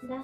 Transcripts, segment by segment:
എന്താ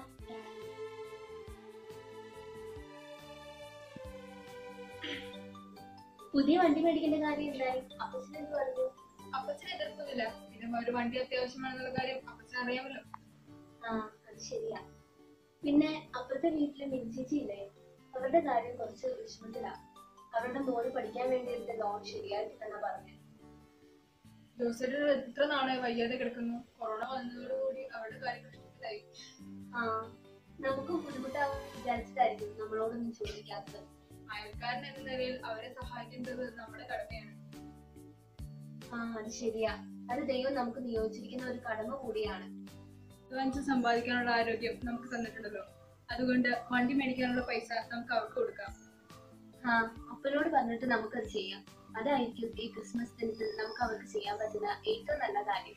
പുതിയ വണ്ടി മേടിക്കേണ്ട കാര്യം എന്തായി അപ്പച്ചൻ എന്ത് പറഞ്ഞു അപ്പച്ചന് എതിർപ്പൊന്നുമില്ല പിന്നെ ഒരു വണ്ടി അത്യാവശ്യമാണെന്നുള്ള കാര്യം അപ്പച്ചന് അറിയാമല്ലോ ആ അത് ശരിയാ പിന്നെ അപ്പുറത്തെ വീട്ടിലെ മിൻചേച്ചി ഇല്ലേ അവരുടെ കാര്യം കുറച്ച് വിഷമത്തിലാ അവരുടെ മോന് പഠിക്കാൻ വേണ്ടി എടുത്ത ലോൺ ശരിയായിട്ട് തന്നെ പറഞ്ഞു ജോസേട്ടൻ എത്ര നാളായി വയ്യാതെ കിടക്കുന്നു കൊറോണ വന്നതോടുകൂടി അവരുടെ കാര്യം കഷ്ടത്തിലായി ആ നമുക്കും ബുദ്ധിമുട്ടാവും വിചാരിച്ചിട്ടായിരിക്കും നമ്മളോടൊന്നും ചോദിക്കാത്തത് അയൽക്കാരൻ എന്ന നിലയിൽ അവരെ സഹായിക്കേണ്ടത് നമ്മുടെ കടമയാണ് ആ അത് ശരിയാ അത് ദൈവം നമുക്ക് നിയോഗിച്ചിരിക്കുന്ന ഒരു കടമ കൂടിയാണ് അധ്വാനിച്ച് സമ്പാദിക്കാനുള്ള ആരോഗ്യം നമുക്ക് തന്നിട്ടുണ്ടല്ലോ അതുകൊണ്ട് വണ്ടി മേടിക്കാനുള്ള പൈസ നമുക്ക് അവർക്ക് കൊടുക്കാം ആ അപ്പനോട് പറഞ്ഞിട്ട് നമുക്കത് ചെയ്യാം അതായിരിക്കും ഈ ക്രിസ്മസ് ദിനത്തിൽ നമുക്ക് അവർക്ക് ചെയ്യാൻ പറ്റുന്ന ഏറ്റവും നല്ല കാര്യം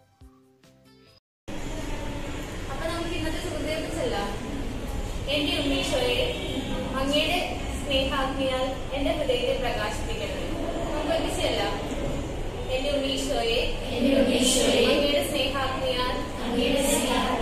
അപ്പൊ നമുക്ക് ഇന്നത്തെ സുഖദേവച്ചല്ല എന്റെ ഉണ്ണീശോയെ അങ്ങയുടെ സ്നേഹാഗ്നിയാൽ എന്റെ ഹൃദയത്തെ പ്രകാശിപ്പിക്കണമേ നമുക്ക് ഒരുമിച്ചല്ല എന്റെ ഉണ്ണീശോയെ എന്റെ ഉണ്ണീശോയെ അങ്ങയുടെ സ്നേഹാഗ്നിയാൽ അങ്ങയുടെ സ്നേഹാഗ്നിയാൽ